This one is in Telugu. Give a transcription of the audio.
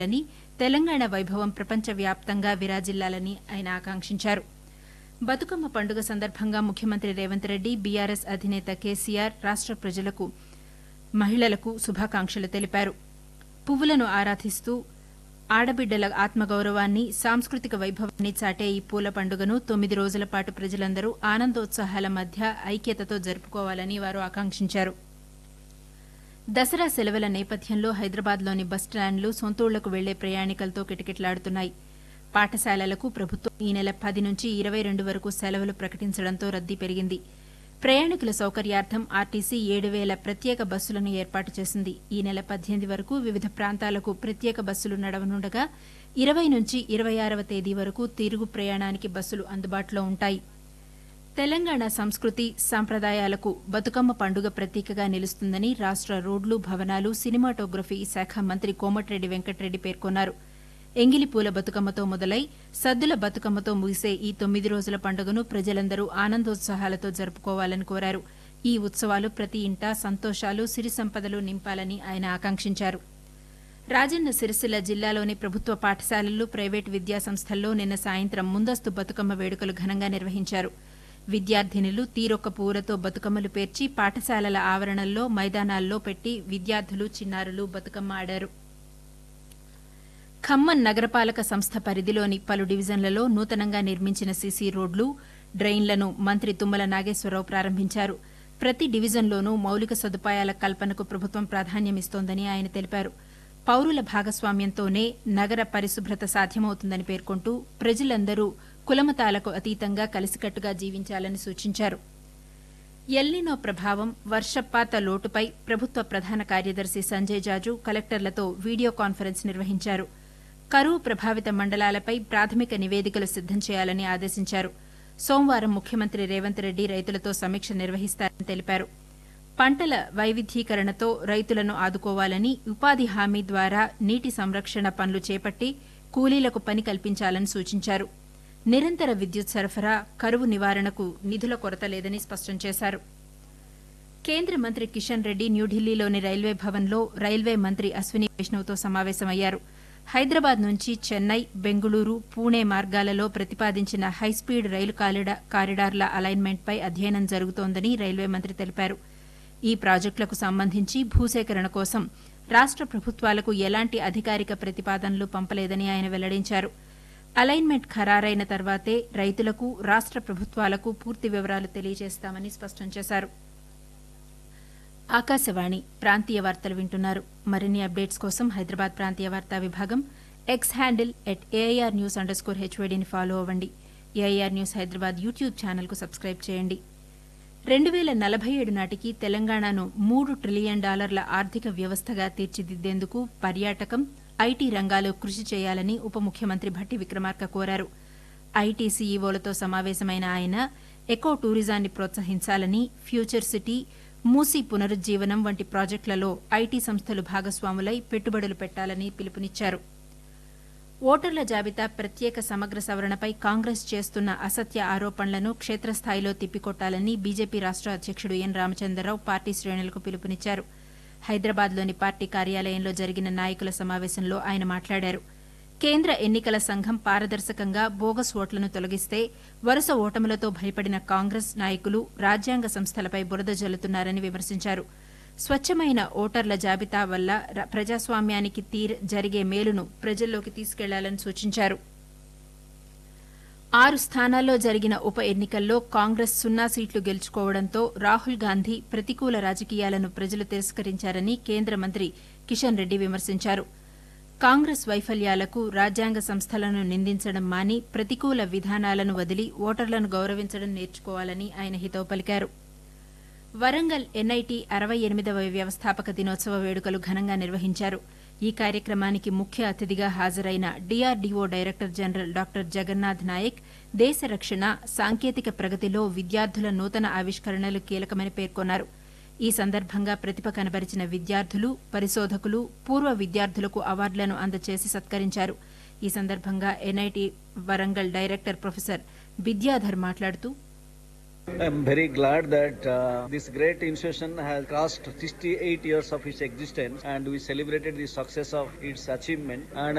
ని తెలంగాణ వైభవం ప్రపంచవ్యాప్తంగా విరాజిల్లాలని ఆయన ఆకాంక్షించారు బతుకమ్మ పండుగ సందర్భంగా ముఖ్యమంత్రి రేవంత్ రెడ్డి బీఆర్ఎస్ అధినేత కేసీఆర్ రాష్ట ప్రజలకు మహిళలకు శుభాకాంక్షలు తెలిపారు పువ్వులను ఆరాధిస్తూ ఆడబిడ్డల ఆత్మగౌరవాన్ని సాంస్కృతిక వైభవాన్ని చాటే ఈ పూల పండుగను తొమ్మిది రోజుల పాటు ప్రజలందరూ ఆనందోత్సాహాల మధ్య ఐక్యతతో జరుపుకోవాలని వారు ఆకాంక్షించారు దసరా సెలవుల నేపథ్యంలో హైదరాబాద్లోని బస్టాండ్లు సొంతూళ్లకు వెళ్లే ప్రయాణికులతో కిటకిటలాడుతున్నాయి పాఠశాలలకు ప్రభుత్వం ఈ నెల పది నుంచి ఇరవై రెండు వరకు సెలవులు ప్రకటించడంతో రద్దీ పెరిగింది ప్రయాణికుల సౌకర్యార్థం ఆర్టీసీ ఏడు వేల ప్రత్యేక బస్సులను ఏర్పాటు చేసింది ఈ నెల పద్దెనిమిది వరకు వివిధ ప్రాంతాలకు ప్రత్యేక బస్సులు నడవనుండగా ఇరవై నుంచి ఇరవై ఆరవ తేదీ వరకు తిరుగు ప్రయాణానికి బస్సులు అందుబాటులో ఉంటాయి తెలంగాణ సంస్కృతి సంప్రదాయాలకు బతుకమ్మ పండుగ ప్రతీకగా నిలుస్తుందని రాష్ట రోడ్లు భవనాలు సినిమాటోగ్రఫీ శాఖ మంత్రి కోమటిరెడ్డి వెంకటరెడ్డి పేర్కొన్నారు ఎంగిలిపూల బతుకమ్మతో మొదలై సద్దుల బతుకమ్మతో ముగిసే ఈ తొమ్మిది రోజుల పండుగను ప్రజలందరూ ఆనందోత్సాహాలతో జరుపుకోవాలని కోరారు ఈ ఉత్సవాలు ప్రతి ఇంటా సంతోషాలు సిరి సంపదలు నింపాలని ఆయన ఆకాంక్షించారు రాజన్న సిరిసిల్ల జిల్లాలోని ప్రభుత్వ పాఠశాలలు ప్రైవేటు విద్యాసంస్థల్లో నిన్న సాయంత్రం ముందస్తు బతుకమ్మ వేడుకలు ఘనంగా నిర్వహించారు విద్యార్థినులు తీరొక్క పూలతో బతుకమ్మలు పేర్చి పాఠశాలల ఆవరణల్లో మైదానాల్లో పెట్టి విద్యార్థులు చిన్నారులు బతుకమ్మ ఆడారు ఖమ్మం నగరపాలక సంస్థ పరిధిలోని పలు డివిజన్లలో నూతనంగా నిర్మించిన సీసీ రోడ్లు డ్రైన్లను మంత్రి తుమ్మల నాగేశ్వరరావు ప్రారంభించారు ప్రతి డివిజన్లోనూ మౌలిక సదుపాయాల కల్పనకు ప్రభుత్వం ప్రాధాన్యమిస్తోందని ఆయన తెలిపారు పౌరుల భాగస్వామ్యంతోనే నగర పరిశుభ్రత సాధ్యమవుతుందని పేర్కొంటూ ప్రజలందరూ కులమతాలకు అతీతంగా కలిసికట్టుగా జీవించాలని సూచించారు ఎల్నినో ప్రభావం వర్షపాత లోటుపై ప్రభుత్వ ప్రధాన కార్యదర్శి సంజయ్ జాజు కలెక్టర్లతో వీడియో కాన్ఫరెన్స్ నిర్వహించారు కరువు ప్రభావిత మండలాలపై ప్రాథమిక నివేదికలు సిద్దం చేయాలని ఆదేశించారు సోమవారం ముఖ్యమంత్రి రేవంత్ రెడ్డి రైతులతో సమీక్ష నిర్వహిస్తారని తెలిపారు పంటల వైవిధ్యీకరణతో రైతులను ఆదుకోవాలని ఉపాధి హామీ ద్వారా నీటి సంరక్షణ పనులు చేపట్టి కూలీలకు పని కల్పించాలని సూచించారు నిరంతర విద్యుత్ సరఫరా కరువు నివారణకు నిధుల కొరత లేదని స్పష్టం చేశారు కేంద్ర మంత్రి కిషన్ రెడ్డి న్యూఢిల్లీలోని రైల్వే భవన్లో రైల్వే మంత్రి అశ్విని వైష్ణవ్తో సమావేశమయ్యారు హైదరాబాద్ నుంచి చెన్నై బెంగుళూరు పూణే మార్గాలలో ప్రతిపాదించిన హైస్పీడ్ రైలు కారిడార్ల అలైన్మెంట్పై అధ్యయనం జరుగుతోందని రైల్వే మంత్రి తెలిపారు ఈ ప్రాజెక్టులకు సంబంధించి భూసేకరణ కోసం రాష్ట ప్రభుత్వాలకు ఎలాంటి అధికారిక ప్రతిపాదనలు పంపలేదని ఆయన వెల్లడించారు అలైన్మెంట్ ఖరారైన తర్వాతే రైతులకు రాష్ట ప్రభుత్వాలకు పూర్తి వివరాలు తెలియజేస్తామని స్పష్టం చేశారు ఆకాశవాణి ప్రాంతీయ వార్తలు వింటున్నారు మరిన్ని అప్డేట్స్ కోసం హైదరాబాద్ ప్రాంతీయ వార్తా విభాగం X handle at AIR news underscore హెచ్వైడీని ఫాలో అవ్వండి ఏఐఆర్ న్యూస్ హైదరాబాద్ యూట్యూబ్ ఛానల్కు సబ్స్క్రైబ్ చేయండి రెండు వేల నలభై ఏడు నాటికి తెలంగాణను మూడు ట్రిలియన్ డాలర్ల ఆర్థిక వ్యవస్థగా తీర్చిదిద్దేందుకు పర్యాటకం ఐటీ రంగాలు కృషి చేయాలని ఉప ముఖ్యమంత్రి భట్టి విక్రమార్క కోరారు ఐటీ సీఈఓలతో సమావేశమైన ఆయన ఎకో టూరిజాన్ని ప్రోత్సహించాలని ఫ్యూచర్ సిటీ మూసీ పునరుజ్జీవనం వంటి ప్రాజెక్టులలో ఐటీ సంస్థలు భాగస్వాములై పెట్టుబడులు పెట్టాలని పిలుపునిచ్చారు ఓటర్ల జాబితా ప్రత్యేక సమగ్ర సవరణపై కాంగ్రెస్ చేస్తున్న అసత్య ఆరోపణలను క్షేత్రస్థాయిలో తిప్పికొట్టాలని బీజేపీ రాష్ట అధ్యక్షుడు ఎన్ రామచంద్రరావు పార్టీ శ్రేణులకు పిలుపునిచ్చారు హైదరాబాద్లోని పార్టీ కార్యాలయంలో జరిగిన నాయకుల సమావేశంలో ఆయన మాట్లాడారు కేంద్ర ఎన్నికల సంఘం పారదర్శకంగా బోగస్ ఓట్లను తొలగిస్తే వరుస ఓటములతో భయపడిన కాంగ్రెస్ నాయకులు రాజ్యాంగ సంస్థలపై బురద జల్లుతున్నారని విమర్శించారు స్వచ్ఛమైన ఓటర్ల జాబితా వల్ల ప్రజాస్వామ్యానికి తీర్ జరిగే మేలును ప్రజల్లోకి తీసుకెళ్లాలని సూచించారు ఆరు స్థానాల్లో జరిగిన ఉప ఎన్నికల్లో కాంగ్రెస్ సున్నా సీట్లు గెలుచుకోవడంతో రాహుల్ గాంధీ ప్రతికూల రాజకీయాలను ప్రజలు తిరస్కరించారని కేంద్ర మంత్రి కిషన్ రెడ్డి విమర్శించారు కాంగ్రెస్ వైఫల్యాలకు రాజ్యాంగ సంస్థలను నిందించడం మాని ప్రతికూల విధానాలను వదిలి ఓటర్లను గౌరవించడం నేర్చుకోవాలని ఆయన హితవు పలికారు వరంగల్ ఎన్ఐటి అరవై ఎనిమిదవ వ్యవస్థాపక దినోత్సవ వేడుకలు ఘనంగా నిర్వహించారు ఈ కార్యక్రమానికి ముఖ్య అతిథిగా హాజరైన DRDO director general doctor Jagannath Naik దేశ రక్షణ సాంకేతిక ప్రగతిలో విద్యార్థుల నూతన ఆవిష్కరణలు కీలకమని పేర్కొన్నారు ఈ సందర్భంగా ప్రతిభ కనబరిచిన విద్యార్థులు పరిశోధకులు పూర్వ విద్యార్థులకు అవార్డులను అందజేసి సత్కరించారు ఈ సందర్భంగా NIT Warangal director professor Vidyadhar మాట్లాడుతూ I'm very glad that uh, this great institution has crossed 68 years of its existence and we celebrated the success of its achievement and